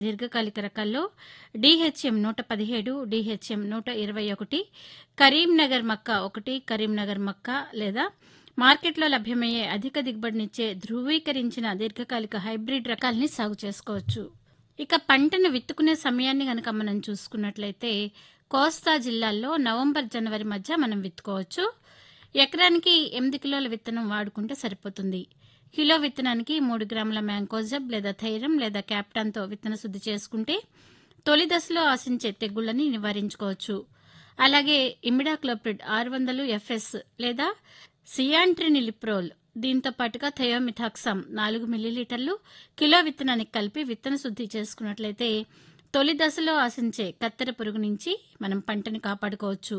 దీర్ఘకాలిక రకాల్లో డీహెచ్ఎం నూట పదిహేడు డీహెచ్ఎం నూట ఇరవై ఒకటి కరీంనగర్ మక్క ఒకటి కరీంనగర్ మక్క లేదా మార్కెట్లో లభ్యమయ్యే అధిక దిగుబడినిచ్చే ధృవీకరించిన దీర్ఘకాలిక హైబ్రిడ్ రకాల్ని సాగు చేసుకోవచ్చు ఇక పంటను విత్తుకునే సమయాన్ని గనక మనం చూసుకున్నట్లయితే కోస్తా జిల్లాల్లో నవంబర్ జనవరి మధ్య మనం విత్తుకోవచ్చు ఎకరానికి ఎనిమిది కిలోల విత్తనం వాడుకుంటే సరిపోతుంది కిలో విత్తనానికి మూడు గ్రాముల మ్యాంకోజబ్ లేదా థైరం లేదా క్యాప్టాన్తో విత్తన శుద్ధి చేసుకుంటే తొలి దశలో ఆశించే తెగుళ్లని నివారించుకోవచ్చు అలాగే ఇమిడాక్లోప్రిడ్ ఆరు వందలు ఎఫ్ఎస్ లేదా సియాంట్రినిలిప్రోల్ దీంతో పాటుగా థయోమిథాక్సమ్ నాలుగు మిల్లీలీటర్లు కిలో విత్తనానికి కలిపి విత్తన శుద్ధి చేసుకున్నట్లయితే తొలి దశలో ఆశించే కత్తెర పురుగు నుంచి మనం పంటని కాపాడుకోవచ్చు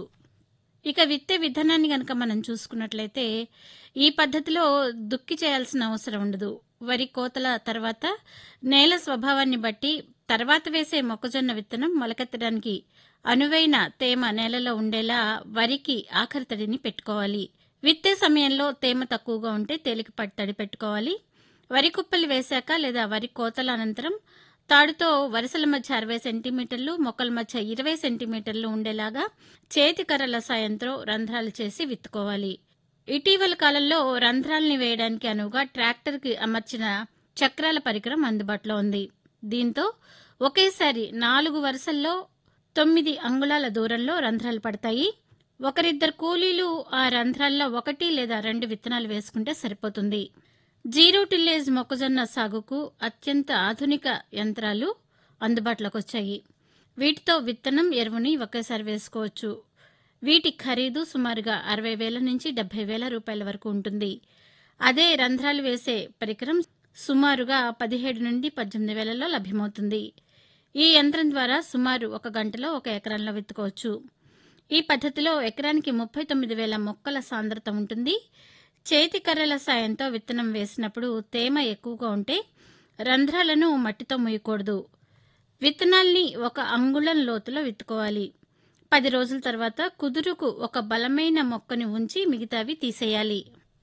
ఇక విత్తే విధానాన్ని గనక మనం చూసుకున్నట్లయితే ఈ పద్ధతిలో దుక్కి చేయాల్సిన అవసరం ఉండదు వరి కోతల తర్వాత నేల స్వభావాన్ని బట్టి తర్వాత వేసే మొక్కజొన్న విత్తనం మొలకెత్తడానికి అనువైన తేమ నేలలో ఉండేలా వరికి ఆఖరి తడిని పెట్టుకోవాలి విత్తే సమయంలో తేమ తక్కువగా ఉంటే తేలికపాటి తడి పెట్టుకోవాలి వరి కుప్పలు వేశాక లేదా వరి కోతల అనంతరం తాడుతో వరుసల మధ్య అరవై సెంటీమీటర్లు మొక్కల మధ్య ఇరవై సెంటీమీటర్లు ఉండేలాగా చేతి కర్రల సాయంతో రంధ్రాలు చేసి విత్తుకోవాలి ఇటీవల కాలంలో రంధ్రాల్ని వేయడానికి అనువుగా ట్రాక్టర్కి అమర్చిన చక్రాల పరికరం అందుబాటులో ఉంది దీంతో ఒకేసారి నాలుగు వరుసల్లో తొమ్మిది అంగుళాల దూరంలో రంధ్రాలు పడతాయి ఒకరిద్దరు కూలీలు ఆ రంధ్రాల్లో ఒకటి లేదా రెండు విత్తనాలు వేసుకుంటే సరిపోతుంది జీరో టిల్లేజ్ మొక్కజొన్న సాగుకు అత్యంత ఆధునిక యంత్రాలు అందుబాటులోకి వచ్చాయి వీటితో విత్తనం ఎరువుని ఒకేసారి వేసుకోవచ్చు వీటి ఖరీదు సుమారుగా అరవై వేల నుంచి డెబ్బై వేల రూపాయల వరకు ఉంటుంది అదే రంధ్రాలు వేసే పరికరం సుమారుగా పదిహేడు నుండి పద్దెనిమిది వేలలో లభ్యమవుతుంది ఈ యంత్రం ద్వారా సుమారు ఒక గంటలో ఒక ఎకరంలో విత్తుకోవచ్చు ఈ పద్ధతిలో ఎకరానికి ముప్పై తొమ్మిది వేల మొక్కల సాంద్రత ఉంటుంది చేతి కర్రల సాయంతో విత్తనం వేసినప్పుడు తేమ ఎక్కువగా ఉంటే రంధ్రాలను మట్టితో ముయ్యకూడదు విత్తనాల్ని ఒక అంగుళం లోతులో విత్తుకోవాలి పది రోజుల తర్వాత కుదురుకు ఒక బలమైన మొక్కని ఉంచి మిగతావి తీసేయాలి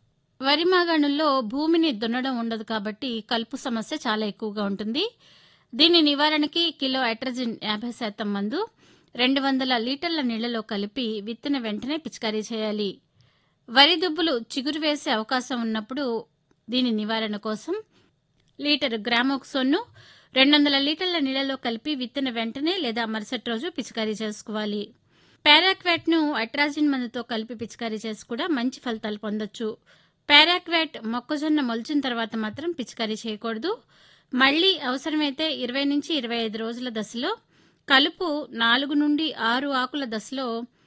వరి మాగాణుల్లో భూమిని దున్నడం ఉండదు కాబట్టి కలుపు సమస్య చాలా ఎక్కువగా ఉంటుంది దీని నివారణకి కిలో అట్రజిన్ యాభై శాతం మందు రెండు వందల లీటర్ల నీళ్లలో కలిపి విత్తన వెంటనే పిచికారీ చేయాలి వరి దుబ్బులు చిగురు వేసే అవకాశం ఉన్నప్పుడు దీని నివారణ కోసం లీటర్ గ్రామోక్సోన్ను రెండు వందల లీటర్ల నీళ్లలో కలిపి విత్తన వెంటనే లేదా మరుసటి రోజు పిచికారీ చేసుకోవాలి పారాక్వాట్ను అట్రాజిన్ మందుతో కలిపి పిచికారీ చేసి కూడా మంచి ఫలితాలు పొందొచ్చు పారాక్వాట్ మొక్కజొన్న మొలిచిన తర్వాత మాత్రం పిచికారీ చేయకూడదు మళ్లీ అవసరమైతే ఇరవై నుంచి ఇరవై ఐదు రోజుల దశలో కలుపు నాలుగు నుండి ఆరు ఆకుల దశలో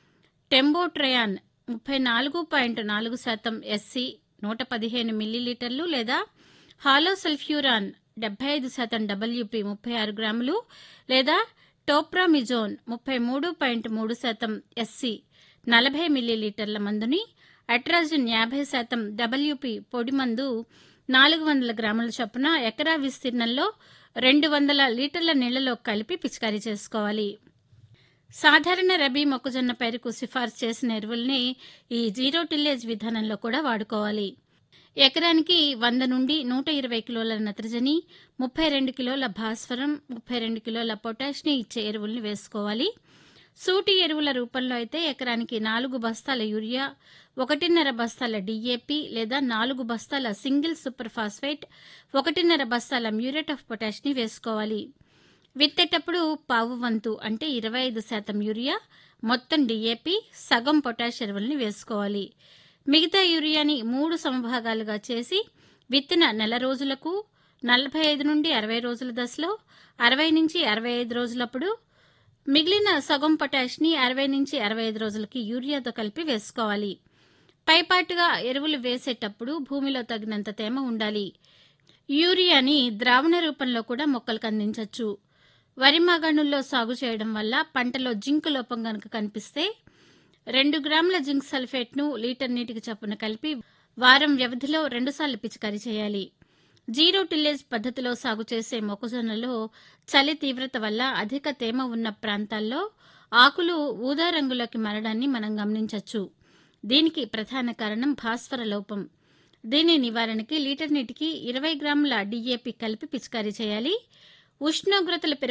టెంబోట్రయాన్ ముప్పై నాలుగు పాయింట్ నాలుగు శాతం ఎస్సీ నూట పదిహేను మిల్లీలీటర్లు లేదా హాలో సల్ఫ్యూరాన్ డెబ్బై ఐదు శాతం డబ్ల్యూపీ ముప్పై ఆరు గ్రాములు లేదా టోప్రామిజోన్ ముప్పై మూడు పాయింట్ మూడు శాతం ఎస్సీ నలభై మిల్లీలీటర్ల మందుని అట్రాజిన్ యాభై శాతం డబ్ల్యూపీ పొడి మందు నాలుగు వందల గ్రాముల చొప్పున ఎకరా విస్తీర్ణంలో రెండు వందల లీటర్ల నీళ్లలో కలిపి పిచికారీ చేసుకోవాలి సాధారణ రబీ మొక్కజొన్న పైరుకు సిఫార్సు చేసిన ఎరువుల్ని ఈ జీరో టిల్లేజ్ విధానంలో కూడా వాడుకోవాలి ఎకరానికి వంద నుండి నూట ఇరవై కిలోల నత్రజని ముప్పై రెండు కిలోల భాస్వరం ముప్పై రెండు కిలోల పొటాష్ని ఇచ్చే ఎరువుల్ని వేసుకోవాలి సూటి ఎరువుల రూపంలో అయితే ఎకరానికి నాలుగు బస్తాల యూరియా ఒకటిన్నర బస్తాల డీఏపీ లేదా నాలుగు బస్తాల సింగిల్ సూపర్ ఫాస్ఫేట్ ఒకటిన్నర బస్తాల మ్యూరేట్ ఆఫ్ పొటాష్ని వేసుకోవాలి విత్తేటప్పుడు పావు వంతు అంటే ఇరవై ఐదు శాతం యూరియా మొత్తం డీఏపీ సగం పొటాష్ ఎరువుల్ని వేసుకోవాలి మిగతా యూరియాని మూడు సమభాగాలుగా చేసి విత్తిన నెల రోజులకు నలభై ఐదు నుండి అరవై రోజుల దశలో అరవై నుంచి అరవై ఐదు రోజులప్పుడు మిగిలిన సగం పొటాష్ని అరవై నుంచి అరవై ఐదు రోజులకి యూరియాతో కలిపి వేసుకోవాలి పైపాటుగా ఎరువులు వేసేటప్పుడు భూమిలో తగినంత తేమ ఉండాలి యూరియాని ద్రావణ రూపంలో కూడా మొక్కలకు అందించవచ్చు వరి మాగాణుల్లో సాగు చేయడం వల్ల పంటలో జింక్ లోపం గనుక కనిపిస్తే రెండు గ్రాముల జింక్ సల్ఫేట్ను లీటర్ నీటికి చొప్పున కలిపి వారం వ్యవధిలో రెండుసార్లు పిచికారీ చేయాలి జీరో టిల్లేజ్ పద్ధతిలో సాగు చేసే మొక్కజొన్నలో చలి తీవ్రత వల్ల అధిక తేమ ఉన్న ప్రాంతాల్లో ఆకులు ఊదా రంగులోకి మారడాన్ని మనం గమనించవచ్చు దీనికి ప్రధాన కారణం భాస్వర లోపం దీని నివారణకి లీటర్ నీటికి ఇరవై గ్రాముల డీఏపీ కలిపి పిచికారీ చేయాలి ఉష్ణోగ్రతలు